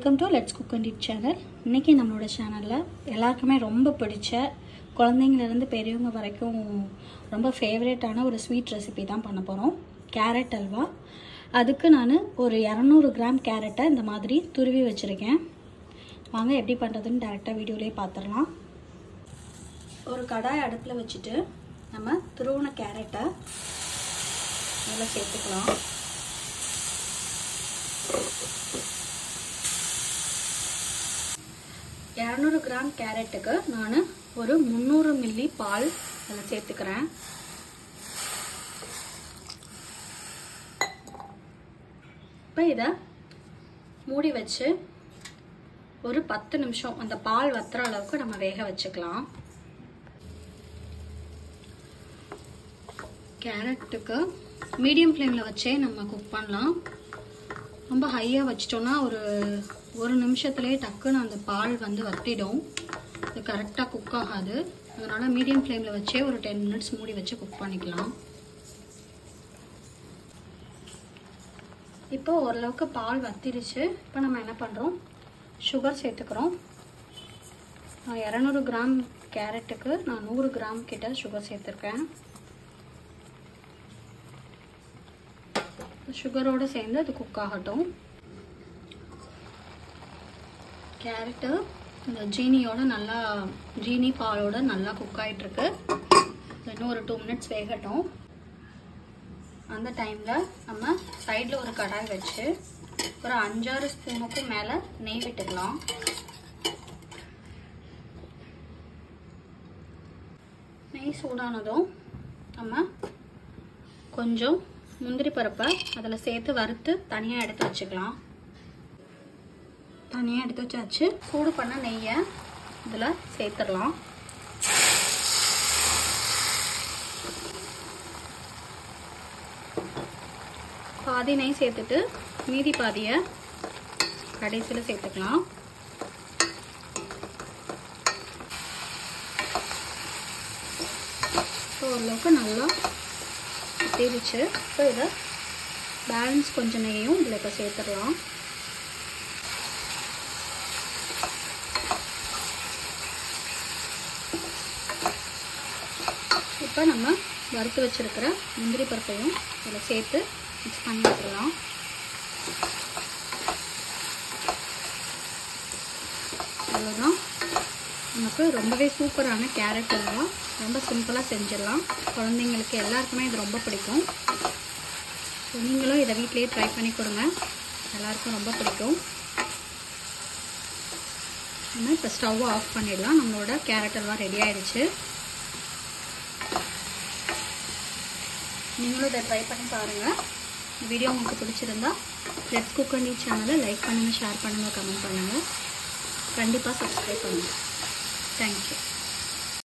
welcome to let's cook and eat channel இன்றைக்கி நம்மளோட சேனலில் எல்லாருக்குமே ரொம்ப பிடிச்ச குழந்தைங்கலேருந்து பெரியவங்க வரைக்கும் ரொம்ப ஃபேவரேட்டான ஒரு ஸ்வீட் ரெசிபி தான் பண்ண போகிறோம் கேரட் அல்வா அதுக்கு நான் ஒரு இரநூறு கிராம் கேரட்டை இந்த மாதிரி துருவி வச்சுருக்கேன் வாங்க எப்படி பண்ணுறதுன்னு டேரெக்டாக வீடியோலேயே பார்த்துடலாம் ஒரு கடாய் அடுப்பில் வச்சுட்டு நம்ம துருவின கேரட்டை அதில் சேர்த்துக்கலாம் இரநூறு கிராம் கேரட்டுக்கு நான் ஒரு முந்நூறு மில்லி பால் அதில் சேர்த்துக்கிறேன் இப்போ இதை மூடி வச்சு ஒரு பத்து நிமிஷம் அந்த பால் வத்துற அளவுக்கு நம்ம வேக வச்சுக்கலாம் கேரட்டுக்கு மீடியம் ஃப்ளேமில் வச்சே நம்ம குக் பண்ணலாம் ரொம்ப ஹையாக வச்சிட்டோன்னா ஒரு ஒரு நிமிஷத்துலேயே டக்குன்னு அந்த பால் வந்து வத்திடும் அது கரெக்டாக குக் ஆகாது அதனால் மீடியம் ஃப்ளேமில் வச்சே ஒரு டென் மினிட்ஸ் மூடி வச்சு குக் பண்ணிக்கலாம் இப்போ ஓரளவுக்கு பால் வத்திருச்சு இப்போ நம்ம என்ன பண்ணுறோம் சுகர் சேர்த்துக்கிறோம் நான் இரநூறு கிராம் கேரட்டுக்கு நான் நூறு கிராம் கிட்ட சுகர் சேர்த்துருக்கேன் சுகரோடு சேர்ந்து அது குக் ஆகட்டும் கேரட்டு இந்த ஜீனியோட நல்லா ஜீனி பாலோட நல்லா குக் ஆகிட்டுருக்கு இன்னும் ஒரு டூ மினிட்ஸ் வேகட்டும் அந்த டைமில் நம்ம சைடில் ஒரு கடாய் வச்சு ஒரு அஞ்சாறு ஸ்பூனுக்கும் மேலே நெய் விட்டுக்கலாம் நெய் சூடானதும் நம்ம கொஞ்சம் முந்திரி பருப்பை அதில் சேர்த்து வறுத்து தனியாக எடுத்து வச்சுக்கலாம் தனியாக எடுத்து வச்சாச்சு சூடு பண்ண நெய்யை இதில் சேர்த்துடலாம் பாதி நெய் சேர்த்துட்டு மீதி பாதியை கடைசியில் சேர்த்துக்கலாம் ஓரளவுக்கு நல்லா தீரிச்சு இப்போ இதை பேலன்ஸ் கொஞ்சம் நெய்யும் இதில் இப்போ சேர்த்துடலாம் இப்போ நம்ம வறுத்து வச்சுருக்கிற முந்திரி பருப்பையும் இதில் சேர்த்து மிக்ஸ் பண்ணி வச்சிடலாம் அவ்வளோதான் நமக்கு ரொம்பவே சூப்பரான கேரட் அல்வா ரொம்ப சிம்பிளாக செஞ்சிடலாம் குழந்தைங்களுக்கு எல்லாருக்குமே இது ரொம்ப பிடிக்கும் நீங்களும் இதை வீட்லேயே ட்ரை பண்ணி கொடுங்க எல்லாருக்கும் ரொம்ப பிடிக்கும் நம்ம இப்போ ஸ்டவ் ஆஃப் பண்ணிடலாம் நம்மளோட கேரட் அல்வா ரெடி ஆயிடுச்சு நீங்களும் இதை ட்ரை பண்ணி பாருங்கள் வீடியோ உங்களுக்கு பிடிச்சிருந்தா லெட்ஸ் குக் அண்ட் சேனலை லைக் பண்ணுங்கள் ஷேர் பண்ணுங்கள் கமெண்ட் பண்ணுங்கள் கண்டிப்பாக சப்ஸ்கிரைப் பண்ணுங்கள் தேங்க்யூ